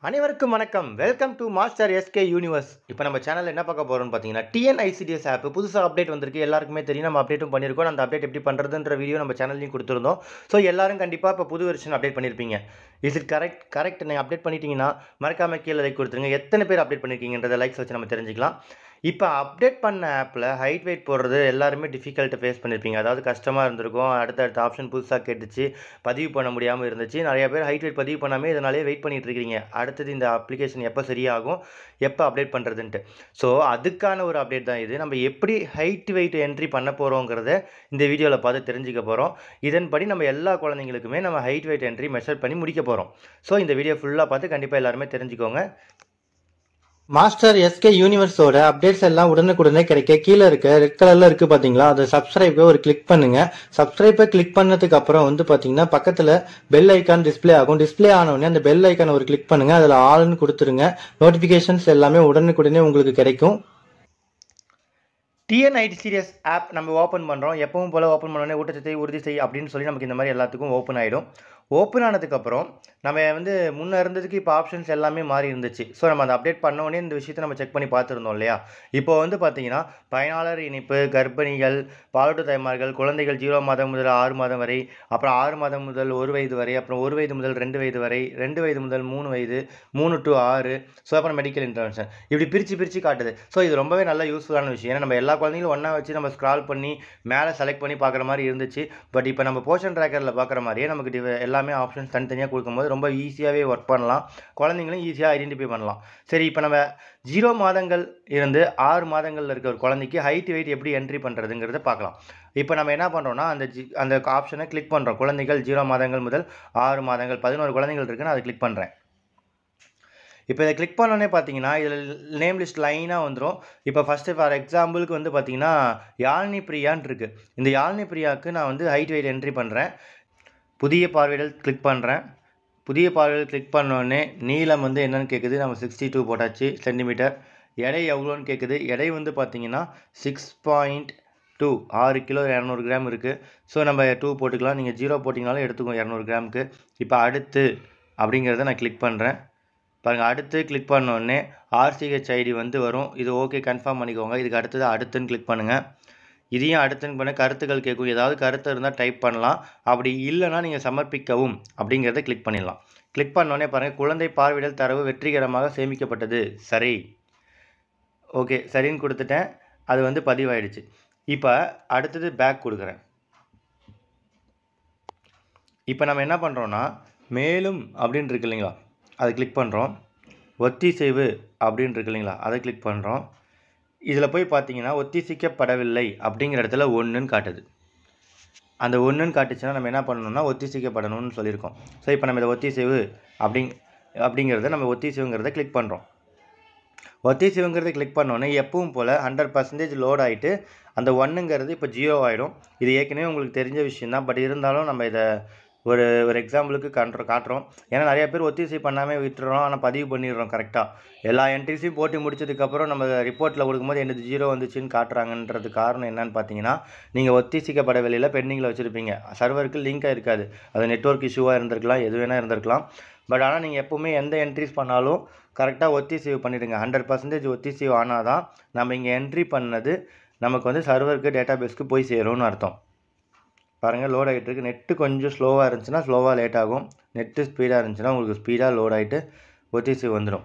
அனைவருக்கும் வணக்கம் welcome to master SK universe இப்போ நம்ம சேனலில் என்ன பார்க்க போகிறோம்னு பார்த்தீங்கன்னா டிஎன்ஐசிடிஎஸ் ஆப் புதுசாக அப்டேட் வந்திருக்கு எல்லாருக்குமே தெரியும் நம்ம அப்டேட்டும் பண்ணியிருக்கோம் அந்த அப்டேட் எப்படி பண்ணுறதுன்ற வீடியோ நம்ம சேனல்லையும் கொடுத்துருந்தோம் ஸோ எல்லாரும் கண்டிப்பாக இப்போ புது வெர்ஷன் அப்டேட் பண்ணியிருப்பீங்க இஸ் இட் கரெக்ட் கரெக்ட் நீங்கள் அப்டேட் பண்ணிட்டீங்கன்னா மறக்காம கீழே லைக் கொடுத்துருங்க எத்தனை பேர் அப்டேட் பண்ணியிருக்கீங்கன்றத லைக்ஸ் வச்சு நம்ம தெரிஞ்சுக்கலாம் இப்போ அப்டேட் பண்ண ஆப்பில் ஹைட் வெயிட் போடுறது எல்லாருமே டிஃபிகல்ட்டை ஃபேஸ் பண்ணியிருப்பீங்க அதாவது கஷ்டமாக இருந்திருக்கும் அடுத்தடுத்த ஆப்ஷன் புதுசாக கேட்டுச்சு பதிவு பண்ண முடியாமல் இருந்துச்சு நிறைய பேர் ஹைட் வெயிட் பதிவு பண்ணாமல் இதனாலே வெயிட் பண்ணிட்டு இருக்கீங்க அடுத்தது இந்த அப்ளிகேஷன் எப்போ சரியாகும் எப்போ அப்டேட் பண்ணுறதுன்ட்டு ஸோ அதுக்கான ஒரு அப்டேட் தான் இது நம்ம எப்படி ஹைட் வெயிட் என்ட்ரி பண்ண போகிறோங்கிறத இந்த வீடியோவில் பார்த்து தெரிஞ்சுக்க போகிறோம் இதன்படி நம்ம எல்லா குழந்தைங்களுக்குமே நம்ம ஹைட் வெயிட் என்ட்ரி மெஷர் பண்ணி முடிக்க போகிறோம் ஸோ இந்த வீடியோ ஃபுல்லாக பார்த்து கண்டிப்பாக எல்லாருமே தெரிஞ்சுக்கோங்க மாஸ்டர் எஸ்கே யூனிவர்ஸோட அப்டேட்ஸ் எல்லாம் உடனுக்குடனே கிடைக்க கீழே இருக்க ரெட் கலர்ல இருக்கு பாத்தீங்களா அந்த சப்ஸ்கிரைபை ஒரு கிளிக் பண்ணுங்க சப்ஸ்கிரைபை கிளிக் பண்ணதுக்கு அப்புறம் வந்து பாத்தீங்கன்னா பக்கத்துல பெல் ஐக்கான் டிஸ்ப்ளே ஆகும் டிஸ்ப்ளே ஆன உடனே அந்த பெல் ஐக்கான் ஒரு கிளிக் பண்ணுங்க அதுல ஆல்னு கொடுத்துருங்க நோட்டிபிகேஷன்ஸ் எல்லாமே உடனுக்குடனே உங்களுக்கு கிடைக்கும் டிஎன்ஐடி சீரியஸ் ஆப் நம்ம ஓப்பன் பண்ணுறோம் எப்பவும் போல் ஓப்பன் பண்ணோடனே ஊட்டச்சத்தை உறுதி செய் அப்படின்னு சொல்லி நமக்கு இந்த மாதிரி எல்லாத்துக்கும் ஓப்பன் ஆகிடும் ஓப்பன் ஆனதுக்கப்புறம் நம்ம வந்து முன்னே இருந்ததுக்கு இப்போ ஆப்ஷன்ஸ் எல்லாமே மாறி இருந்துச்சு ஸோ நம்ம அதை அப்டேட் பண்ணோடனே இந்த விஷயத்தை நம்ம செக் பண்ணி பார்த்துருந்தோம் இல்லையா இப்போ வந்து பார்த்தீங்கன்னா பயனாளர் இணைப்பு கர்ப்பிணிகள் பாலூட்டு தாய்மார்கள் குழந்தைகள் ஜீரோ மாதம் முதல் ஆறு மாதம் வரை அப்புறம் ஆறு மாதம் முதல் ஒரு வயது வரை அப்புறம் ஒரு வயது முதல் ரெண்டு வயது வரை ரெண்டு வயது முதல் மூணு வயது மூணு டு ஆறு ஸோ அப்புறம் மெடிக்கல் இன்டர்வென்ஷன் இப்படி பிரித்து பிரித்து காட்டுது ஸோ இது ரொம்பவே நல்ல யூஸ்ஃபுல்லான விஷயம் ஏன்னா நம்ம எல்லா குழந்தைங்களும் ஒன்றா வச்சு நம்ம ஸ்க்ரால் பண்ணி மேலே செலக்ட் பண்ணி பார்க்குற மாதிரி இருந்துச்சு பட் இப்போ நம்ம போர்ஷன் ட்ராக்கரில் பார்க்குற மாதிரியே நமக்கு div- எல்லாமே ஆப்ஷன்ஸ் தனித்தனியாக கொடுக்கும்போது ரொம்ப ஈஸியாகவே ஒர்க் பண்ணலாம் குழந்தைங்களும் ஈஸியாக ஐடென்டிஃபை பண்ணலாம் சரி இப்போ நம்ம ஜீரோ மாதங்கள் இருந்து ஆறு மாதங்களில் இருக்க ஒரு குழந்தைக்கு ஹைட் வெயிட் எப்படி என்ட்ரி பண்ணுறதுங்கிறத பார்க்கலாம் இப்போ நம்ம என்ன பண்ணுறோம்னா அந்த ஜி அந்த ஆப்ஷனை கிளிக் பண்ணுறோம் குழந்தைகள் ஜீரோ மாதங்கள் முதல் ஆறு மாதங்கள் பதினோரு குழந்தைகள் இருக்குன்னு அதை கிளிக் பண்ணுறேன் இப்போ இதை கிளிக் பண்ணோன்னே பார்த்தீங்கன்னா இதில் நேம் லிஸ்ட் லைனாக வந்துடும் இப்போ ஃபஸ்ட்டு ஃபார் எக்ஸாம்பிளுக்கு வந்து பார்த்தீங்கன்னா யாழ்னி பிரியான்னு இருக்குது இந்த யாழ்னி பிரியாவுக்கு நான் வந்து ஹைட் வெயிட் என்ட்ரி பண்ணுறேன் புதிய பார்வையிடல் கிளிக் பண்ணுறேன் புதிய பார்வையில் கிளிக் பண்ணோடனே நீளம் வந்து என்னன்னு கேட்குது நம்ம சிக்ஸ்டி டூ போட்டாச்சு சென்டிமீட்டர் எடை எவ்வளோன்னு கேட்குது எடை வந்து பார்த்தீங்கன்னா சிக்ஸ் பாயிண்ட் டூ ஆறு கிலோ இரநூறு கிராம் இருக்குது ஸோ நம்ம டூ போட்டுக்கலாம் நீங்கள் ஜீரோ போட்டிங்கனாலும் எடுத்துக்கோங்க இரநூறு கிராமுக்கு இப்போ அடுத்து அப்படிங்கிறத நான் கிளிக் பண்ணுறேன் பாருங்கள் அடுத்து கிளிக் உடனே ஆர்சிஹெச் ஐடி வந்து வரும் இது ஓகே கன்ஃபார்ம் பண்ணிக்கோங்க இதுக்கு அடுத்தது அடுத்துன்னு கிளிக் பண்ணுங்கள் இதையும் அடுத்துன்னு பண்ண கருத்துக்கள் கேட்கும் ஏதாவது கருத்து இருந்தால் டைப் பண்ணலாம் அப்படி இல்லைன்னா நீங்கள் சமர்ப்பிக்கவும் அப்படிங்கிறத கிளிக் பண்ணிடலாம் கிளிக் பண்ணோடனே பாருங்கள் குழந்தை பார்வையிடல் தரவு வெற்றிகரமாக சேமிக்கப்பட்டது சரி ஓகே சரின்னு கொடுத்துட்டேன் அது வந்து பதிவாயிடுச்சு இப்போ அடுத்தது பேக் கொடுக்குறேன் இப்போ நம்ம என்ன பண்ணுறோன்னா மேலும் அப்படின்னு இருக்கு இல்லைங்களா அதை கிளிக் பண்ணுறோம் ஒத்திசைவு அப்படின்னு இருக்கு இல்லைங்களா அதை கிளிக் பண்ணுறோம் இதில் போய் பார்த்தீங்கன்னா ஒத்திசைக்கப்படவில்லை அப்படிங்கிற இடத்துல ஒன்றுன்னு காட்டுது அந்த ஒன்றுன்னு காட்டுச்சுன்னா நம்ம என்ன பண்ணணும்னா ஒத்திசைக்கப்படணும்னு சொல்லியிருக்கோம் ஸோ இப்போ நம்ம இதை ஒத்திசைவு அப்படிங் அப்படிங்கிறத நம்ம ஒத்திசைவுங்கிறத கிளிக் பண்ணுறோம் ஒத்திசைவுங்கிறத கிளிக் பண்ணோன்னே எப்பவும் போல் ஹண்ட்ரட் பர்சன்டேஜ் லோட் ஆகிட்டு அந்த ஒன்றுங்கிறது இப்போ ஜீரோ ஆகிடும் இது ஏற்கனவே உங்களுக்கு தெரிஞ்ச விஷயம் தான் பட் இருந்தாலும் நம்ம இதை ஒரு ஒரு எக்ஸாம்பிளுக்கு காட்டுற காட்டுறோம் ஏன்னா நிறைய பேர் ஒத்திசை பண்ணாமல் விட்டுறோம் ஆனால் பதிவு பண்ணிடுறோம் கரெக்டாக எல்லா என்ட்ரிஸையும் போட்டு முடிச்சதுக்கப்புறம் நம்ம ரிப்போர்ட்டில் கொடுக்கும்போது என்னது ஜீரோ வந்துச்சுன்னு காட்டுறாங்கன்றது காரணம் என்னன்னு பார்த்தீங்கன்னா நீங்கள் ஒத்திசைக்கப்படவில்லையில் பெண்டிங்கில் வச்சுருப்பீங்க சர்வருக்கு லிங்காக இருக்காது அது நெட்வொர்க் இஷ்யூவாக இருந்திருக்கலாம் எது வேணால் இருந்திருக்கலாம் பட் ஆனால் நீங்கள் எப்போவுமே எந்த என்ட்ரிஸ் பண்ணாலும் கரெக்டாக ஒத்திசைவு பண்ணிவிடுங்க ஹண்ட்ரட் பர்சன்டேஜ் ஒத்திசைவு ஆனால் தான் நம்ம இங்கே என்ட்ரி பண்ணது நமக்கு வந்து சர்வருக்கு டேட்டாபேஸ்க்கு போய் சேரும்னு அர்த்தம் பாருங்கள் லோட் ஆகிட்டு இருக்கு நெட்டு கொஞ்சம் ஸ்லோவாக இருந்துச்சுன்னா ஸ்லோவாக லேட் ஆகும் நெட்டு ஸ்பீடாக இருந்துச்சுன்னா உங்களுக்கு ஸ்பீடாக லோட் ஆகிட்டு ஒத்திசைவு வந்துடும்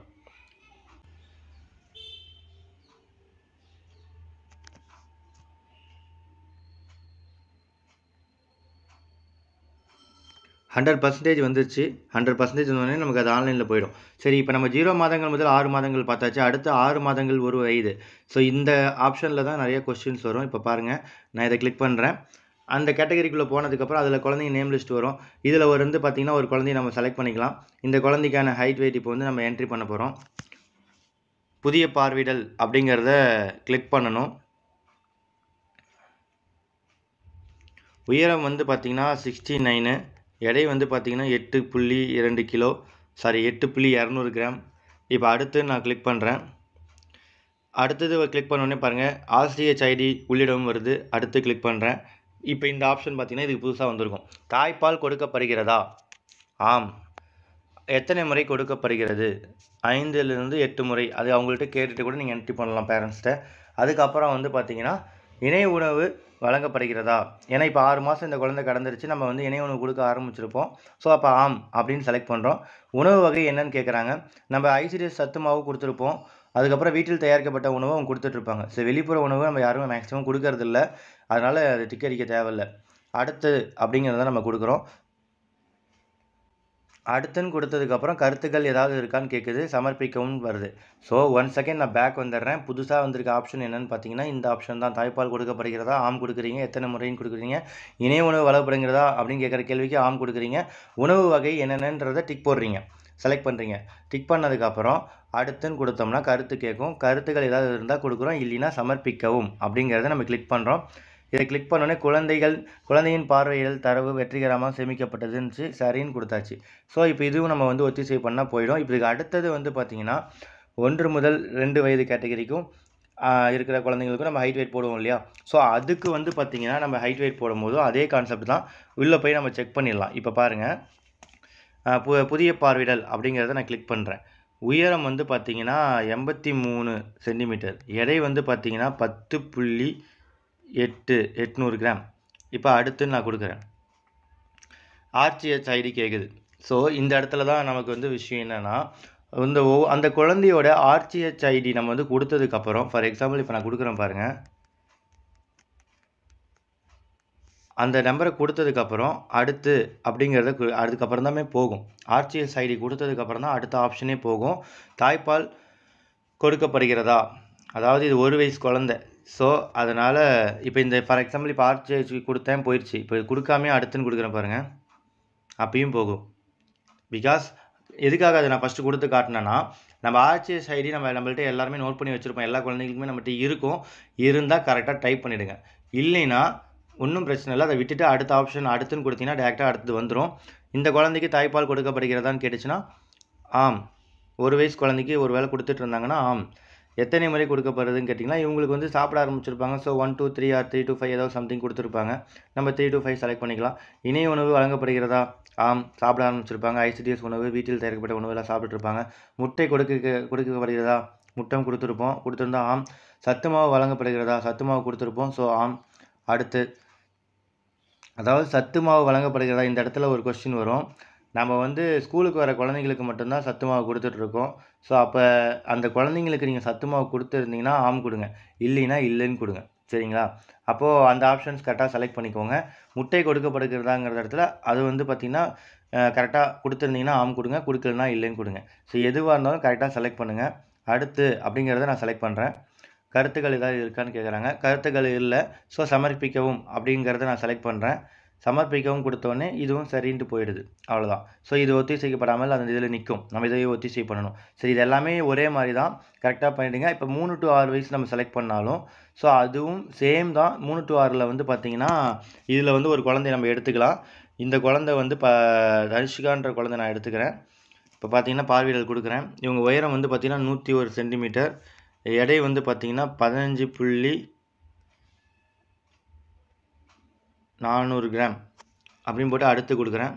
ஹண்ட்ரட் பர்சன்டேஜ் வந்துருச்சு ஹண்ட்ரட் பர்சன்டேஜ் வந்தோடனே நமக்கு அது ஆன்லைனில் போயிடும் சரி இப்போ நம்ம ஜீரோ மாதங்கள் முதல் ஆறு மாதங்கள் பார்த்தாச்சு அடுத்து ஆறு மாதங்கள் ஒரு வயது ஸோ இந்த ஆப்ஷனில் தான் நிறைய கொஸ்டின்ஸ் வரும் இப்போ பாருங்கள் நான் இதை கிளிக் பண்ணுறேன் அந்த கேட்டகரிக்குள்ளே போனதுக்கப்புறம் அதில் குழந்தைங்க நேம் லிஸ்ட் வரும் இதில் ஒரு வந்து பார்த்திங்கன்னா ஒரு குழந்தைய நம்ம செலக்ட் பண்ணிக்கலாம் இந்த குழந்தைக்கான ஹைட் வெயிட் இப்போ வந்து நம்ம என்ட்ரி பண்ண போகிறோம் புதிய பார்வையிடல் அப்படிங்கிறத கிளிக் பண்ணணும் உயரம் வந்து பார்த்திங்கன்னா சிக்ஸ்டி நைனு எடை வந்து பார்த்திங்கன்னா எட்டு புள்ளி இரண்டு கிலோ சாரி எட்டு புள்ளி இரநூறு கிராம் இப்போ அடுத்து நான் கிளிக் பண்ணுறேன் அடுத்தது கிளிக் பண்ணோடனே பாருங்கள் ஆர்சிஹெச் ஐடி உள்ளிடவும் வருது அடுத்து கிளிக் பண்ணுறேன் இப்போ இந்த ஆப்ஷன் பார்த்திங்கன்னா இதுக்கு புதுசாக வந்திருக்கும் தாய்ப்பால் கொடுக்கப்படுகிறதா ஆம் எத்தனை முறை கொடுக்கப்படுகிறது ஐந்துலேருந்து எட்டு முறை அது அவங்கள்ட்ட கேட்டுட்டு கூட நீங்கள் என்ட்ரி பண்ணலாம் பேரண்ட்ஸ்கிட்ட அதுக்கப்புறம் வந்து பார்த்தீங்கன்னா இணை உணவு வழங்கப்படுகிறதா ஏன்னா இப்போ ஆறு மாதம் இந்த குழந்தை கடந்துருச்சு நம்ம வந்து இணை உணவு கொடுக்க ஆரம்பிச்சிருப்போம் ஸோ அப்போ ஆம் அப்படின்னு செலக்ட் பண்ணுறோம் உணவு வகை என்னன்னு கேட்குறாங்க நம்ம ஐசிடிஎஸ் சத்து மாவு கொடுத்துருப்போம் அதுக்கப்புறம் வீட்டில் தயாரிக்கப்பட்ட உணவு அவங்க கொடுத்துட்ருப்பாங்க ஸோ வெளிப்புற உணவு நம்ம யாருமே மேக்ஸிமம் கொடுக்கறதில்ல அதனால் அது டிக் அடிக்க தேவையில்ல அடுத்து அப்படிங்கிறத நம்ம கொடுக்குறோம் அடுத்துன்னு கொடுத்ததுக்கப்புறம் கருத்துக்கள் ஏதாவது இருக்கான்னு கேட்குது சமர்ப்பிக்கவும் வருது ஸோ ஒன் செகண்ட் நான் பேக் வந்துடுறேன் புதுசாக வந்திருக்க ஆப்ஷன் என்னன்னு பார்த்தீங்கன்னா இந்த ஆப்ஷன் தான் தாய்ப்பால் கொடுக்கப்படுகிறதா ஆம் கொடுக்குறீங்க எத்தனை முறைன்னு கொடுக்குறீங்க இணை உணவு வளப்படுங்கிறதா அப்படின்னு கேட்குற கேள்விக்கு ஆம் கொடுக்குறீங்க உணவு வகை என்னென்னன்றதை டிக் போடுறீங்க செலக்ட் பண்ணுறீங்க டிக் பண்ணதுக்கப்புறம் அடுத்துன்னு கொடுத்தோம்னா கருத்து கேட்கும் கருத்துக்கள் ஏதாவது இருந்தால் கொடுக்குறோம் இல்லைன்னா சமர்ப்பிக்கவும் அப்படிங்கிறத நம்ம கிளிக் பண்ணுறோம் இதை கிளிக் பண்ணோன்னே குழந்தைகள் குழந்தையின் பார்வையில் தரவு வெற்றிகரமாக சேமிக்கப்பட்டதுன்னு சரின்னு கொடுத்தாச்சு ஸோ இப்போ இதுவும் நம்ம வந்து ஒத்திசை பண்ணால் போயிடும் இப்போ இதுக்கு அடுத்தது வந்து பார்த்திங்கன்னா ஒன்று முதல் ரெண்டு வயது கேட்டகரிக்கும் இருக்கிற குழந்தைங்களுக்கும் நம்ம ஹைட் வெயிட் போடுவோம் இல்லையா ஸோ அதுக்கு வந்து பார்த்திங்கன்னா நம்ம ஹைட் வெயிட் போடும்போதும் அதே கான்செப்ட் தான் உள்ளே போய் நம்ம செக் பண்ணிடலாம் இப்போ பாருங்கள் பு புதிய பார்வையிடல் அப்படிங்கிறத நான் கிளிக் பண்ணுறேன் உயரம் வந்து பார்த்திங்கன்னா எண்பத்தி மூணு சென்டிமீட்டர் எடை வந்து பார்த்திங்கன்னா பத்து புள்ளி எட்டு எட்நூறு கிராம் இப்போ அடுத்து நான் கொடுக்குறேன் ஆர்டிஎச் ஐடி கேட்குது ஸோ இந்த இடத்துல தான் நமக்கு வந்து விஷயம் என்னென்னா இந்த ஓ அந்த குழந்தையோட ஆர்டிஎச் ஐடி நம்ம வந்து கொடுத்ததுக்கப்புறம் ஃபார் எக்ஸாம்பிள் இப்போ நான் கொடுக்குறேன் பாருங்கள் அந்த நம்பரை கொடுத்ததுக்கப்புறம் அடுத்து அப்படிங்கிறத கு- அதுக்கப்புறம் தாமே போகும் ஆர்டிஎஸ் ஐடி கொடுத்ததுக்கப்புறம் தான் அடுத்த ஆப்ஷனே போகும் தாய்ப்பால் கொடுக்கப்படுகிறதா அதாவது இது ஒரு வயசு குழந்தை ஸோ அதனால் இப்போ இந்த ஃபார் எக்ஸாம்பிள் இப்போ ஆர்டிஎஸ் கொடுத்தேன் போயிடுச்சு இப்போ இது கொடுக்காமே அடுத்துன்னு கொடுக்குறேன் பாருங்கள் அப்பயும் போகும் பிகாஸ் எதுக்காக அதை நான் ஃபஸ்ட்டு கொடுத்து காட்டினேன்னா நம்ம ஆர்டிஎஸ் ஐடி நம்ம நம்மள்ட்ட எல்லாருமே நோட் பண்ணி வச்சுருப்போம் எல்லா குழந்தைங்களுக்குமே நம்மகிட்ட இருக்கும் இருந்தால் கரெக்டாக டைப் பண்ணிவிடுங்க இல்லைன்னா ஒன்றும் பிரச்சனை இல்லை அதை விட்டுட்டு அடுத்த ஆப்ஷன் அடுத்துன்னு கொடுத்தீங்கன்னா டேரெக்டாக அடுத்தது வந்துடும் இந்த குழந்தைக்கு தாய்ப்பால் கொடுக்கப்படுகிறதான்னு கேட்டுச்சுன்னா ஆம் ஒரு வயசு குழந்தைக்கு ஒரு வேளை கொடுத்துட்டு இருந்தாங்கன்னா ஆம் எத்தனை முறை கொடுக்கப்படுறதுன்னு கேட்டிங்கன்னா இவங்களுக்கு வந்து சாப்பிட ஆரம்பிச்சிருப்பாங்க so one two three or three two five ஏதோ சம்திங் கொடுத்துருப்பாங்க நம்ம த்ரீ டூ ஃபைவ் செலக்ட் பண்ணிக்கலாம் இணை உணவு வழங்கப்படுகிறதா ஆம் சாப்பிட ஆரம்பிச்சிருப்பாங்க ஐசிடிஎஸ் உணவு வீட்டில் தயாரிக்கப்பட்ட உணவெல்லாம் சாப்பிட்டுருப்பாங்க முட்டை கொடுக்க கொடுக்கப்படுகிறதா முட்டை கொடுத்துருப்போம் கொடுத்துருந்தா ஆம் சத்து மாவு வழங்கப்படுகிறதா சத்து மாவு கொடுத்துருப்போம் ஸோ ஆம் அடுத்து அதாவது சத்து மாவு வழங்கப்படுகிறதா இந்த இடத்துல ஒரு கொஸ்டின் வரும் நம்ம வந்து ஸ்கூலுக்கு வர குழந்தைங்களுக்கு மட்டும்தான் சத்து மாவு கொடுத்துட்ருக்கோம் ஸோ அப்போ அந்த குழந்தைங்களுக்கு நீங்கள் சத்து மாவு கொடுத்துருந்தீங்கன்னா ஆம் கொடுங்க இல்லைன்னா இல்லைன்னு கொடுங்க சரிங்களா அப்போது அந்த ஆப்ஷன்ஸ் கரெக்டாக செலக்ட் பண்ணிக்கோங்க முட்டை கொடுக்கப்படுகிறதாங்கிற இடத்துல அது வந்து பார்த்திங்கன்னா கரெக்டாக கொடுத்துருந்தீங்கன்னா ஆம் கொடுங்க கொடுக்கலனா இல்லைன்னு கொடுங்க ஸோ எதுவாக இருந்தாலும் கரெக்டாக செலக்ட் பண்ணுங்கள் அடுத்து அப்படிங்கிறத நான் செலக்ட் பண்ணுறேன் கருத்துக்கள் ஏதாவது இருக்கான்னு கேட்குறாங்க கருத்துக்கள் இல்லை ஸோ சமர்ப்பிக்கவும் அப்படிங்கிறத நான் செலக்ட் பண்ணுறேன் சமர்ப்பிக்கவும் கொடுத்தோடனே இதுவும் சரின்ட்டு போயிடுது அவ்வளோதான் ஸோ இது ஒத்திசைக்கப்படாமல் அந்த இதில் நிற்கும் நம்ம இதையே ஒத்திசை பண்ணணும் சரி இது எல்லாமே ஒரே மாதிரி தான் கரெக்டாக பண்ணிவிடுங்க இப்போ மூணு டு ஆறு வயசு நம்ம செலக்ட் பண்ணாலும் ஸோ அதுவும் சேம் தான் மூணு டு ஆறில் வந்து பார்த்திங்கன்னா இதில் வந்து ஒரு குழந்தைய நம்ம எடுத்துக்கலாம் இந்த குழந்தை வந்து ப தனுஷிகான்ற குழந்தை நான் எடுத்துக்கிறேன் இப்போ பார்த்தீங்கன்னா பார்வையிடல் கொடுக்குறேன் இவங்க உயரம் வந்து பார்த்திங்கன்னா நூற்றி ஒரு சென்டிமீட்டர் எடை வந்து பார்த்திங்கன்னா பதினஞ்சு புள்ளி நானூறு கிராம் அப்படின்னு போட்டு அடுத்து கொடுக்குறேன்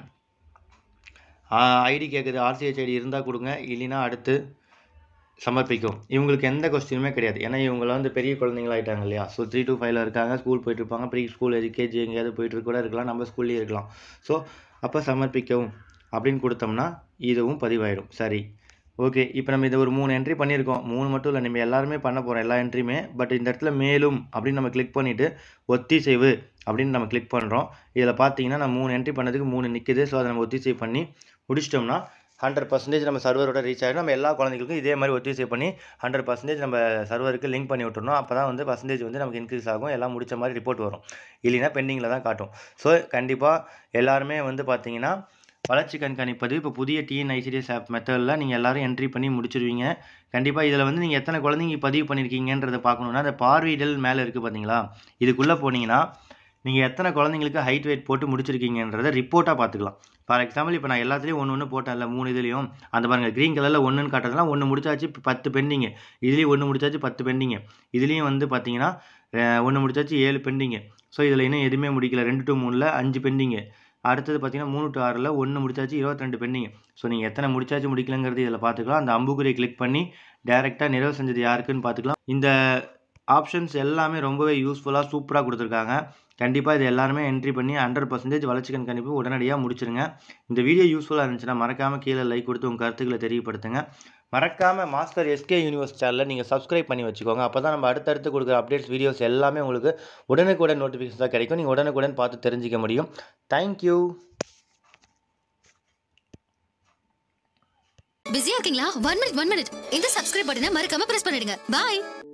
ஐடி கேட்குது ஆர்சிஹெச் ஐடி இருந்தால் கொடுங்க இல்லைன்னா அடுத்து சமர்ப்பிக்கும் இவங்களுக்கு எந்த கொஸ்டினுமே கிடையாது ஏன்னா இவங்களாம் வந்து பெரிய குழந்தைங்களாயிட்டாங்க இல்லையா ஸோ த்ரீ டு ஃபைவ்ல இருக்காங்க ஸ்கூல் போயிட்டு இருப்பாங்க ப்ரீ ஸ்கூல் எல்கேஜி எங்கேயாவது போயிட்டு கூட இருக்கலாம் நம்ம ஸ்கூல்லேயே இருக்கலாம் ஸோ அப்போ சமர்ப்பிக்கவும் அப்படின்னு கொடுத்தோம்னா இதுவும் பதிவாயிடும் சரி ஓகே இப்போ நம்ம இதை ஒரு மூணு என்ட்ரி பண்ணியிருக்கோம் மூணு மட்டும் இல்லை நம்ம எல்லாருமே பண்ண போகிறோம் எல்லா என்ட்ரியுமே பட் இந்த இடத்துல மேலும் அப்படின்னு நம்ம கிளிக் பண்ணிவிட்டு ஒத்திசைவு அப்படின்னு நம்ம கிளிக் பண்ணுறோம் இதில் பார்த்தீங்கன்னா நான் மூணு என்ட்ரி பண்ணதுக்கு மூணு நிற்குது ஸோ அதை நம்ம ஒத்திசைவு பண்ணி முடிச்சிட்டோம்னா ஹண்ட்ரட் பர்சன்டேஜ் நம்ம சர்வரோட ரீச் ஆகிடும் நம்ம எல்லா குழந்தைகளுக்கும் இதே மாதிரி ஒத்திசைவு பண்ணி ஹண்ட்ரட் பர்சன்டேஜ் நம்ம சர்வருக்கு லிங்க் பண்ணி விட்டுறணும் அப்போ தான் வந்து பர்சன்டேஜ் வந்து நமக்கு இன்க்ரீஸ் ஆகும் எல்லாம் முடிச்ச மாதிரி ரிப்போர்ட் வரும் இல்லைன்னா பெண்டிங்கில் தான் காட்டும் ஸோ கண்டிப்பாக எல்லாருமே வந்து பார்த்தீங்கன்னா வளர்ச்சி கண்காணிப்பது இப்போ புதிய டிஎன்ஐசிடிஎஸ் ஆப் மெத்தடில் நீங்கள் எல்லாரும் என்ட்ரி பண்ணி முடிச்சிருவீங்க கண்டிப்பாக இதில் வந்து நீங்கள் எத்தனை குழந்தைங்க பதிவு பண்ணியிருக்கீங்கன்றதை பார்க்கணுன்னா அந்த பார்வையிடல் மேலே இருக்குது பார்த்தீங்களா இதுக்குள்ளே போனீங்கன்னா நீங்கள் எத்தனை குழந்தைங்களுக்கு ஹைட் வெயிட் போட்டு முடிச்சிருக்கீங்கன்றதை ரிப்போர்ட்டாக பார்த்துக்கலாம் ஃபார் எக்ஸாம்பிள் இப்போ நான் எல்லாத்துலேயும் ஒன்று ஒன்று போட்டேன்ல மூணு இதுலேயும் அந்த பாருங்கள் க்ரீன் கலரில் ஒன்றுன்னு காட்டுறதுலாம் ஒன்று முடிச்சாச்சு இப்ப பத்து பெண்டிங்கு இதுலேயும் ஒன்று முடிச்சாச்சு பத்து பெண்டிங்கு இதுலேயும் வந்து பார்த்தீங்கன்னா ஒன்று முடிச்சாச்சு ஏழு பெண்டிங்கு ஸோ இதில் இன்னும் எதுவுமே முடிக்கல ரெண்டு டு மூணில் அஞ்சு பெண்டிங்கு அடுத்தது பார்த்தீங்கன்னா மூணு டு ஆறில் ஒன்று முடிச்சாச்சு இருபத்தி ரெண்டு பெண்டிங் ஸோ நீங்கள் எத்தனை முடிச்சாச்சு முடிக்கலங்கிறது இதில் பார்த்துக்கலாம் அந்த அம்புக்குறியை கிளிக் பண்ணி டேரெக்டாக நிறைவு செஞ்சது யாருக்குன்னு பார்த்துக்கலாம் இந்த ஆப்ஷன்ஸ் எல்லாமே ரொம்பவே யூஸ்ஃபுல்லாக சூப்பராக கொடுத்துருக்காங்க கண்டிப்பாக இது எல்லாருமே என்ட்ரி பண்ணி ஹண்ட்ரட் பர்சன்டேஜ் வளர்ச்சி கண்காணிப்பு உடனடியாக முடிச்சிருங்க இந்த வீடியோ யூஸ்ஃபுல்லாக இருந்துச்சுன்னா மறக்காமல் கீழே லைக் கொடுத்து உங்கள் கருத்துக்களை தெரியப்படுத்துங்க மறக்காமல் மாஸ்டர் எஸ்கே யூனிவர்ஸ் சேனலில் நீங்கள் சப்ஸ்கிரைப் பண்ணி வச்சுக்கோங்க அப்போ தான் நம்ம அடுத்தடுத்து கொடுக்குற அப்டேட்ஸ் வீடியோஸ் எல்லாமே உங்களுக்கு உடனுக்குடன் நோட்டிஃபிகேஷன் கிடைக்கும் நீங்கள் உடனுக்குடன் பார்த்து தெரிஞ்சிக்க முடியும் தேங்க்யூ பிஸியா இருக்கீங்களா ஒன் மினிட் ஒன் மினிட் இந்த சப்ஸ்கிரைப் பட்டனை மறக்காம பிரஸ் பண்ணிடுங்க பாய்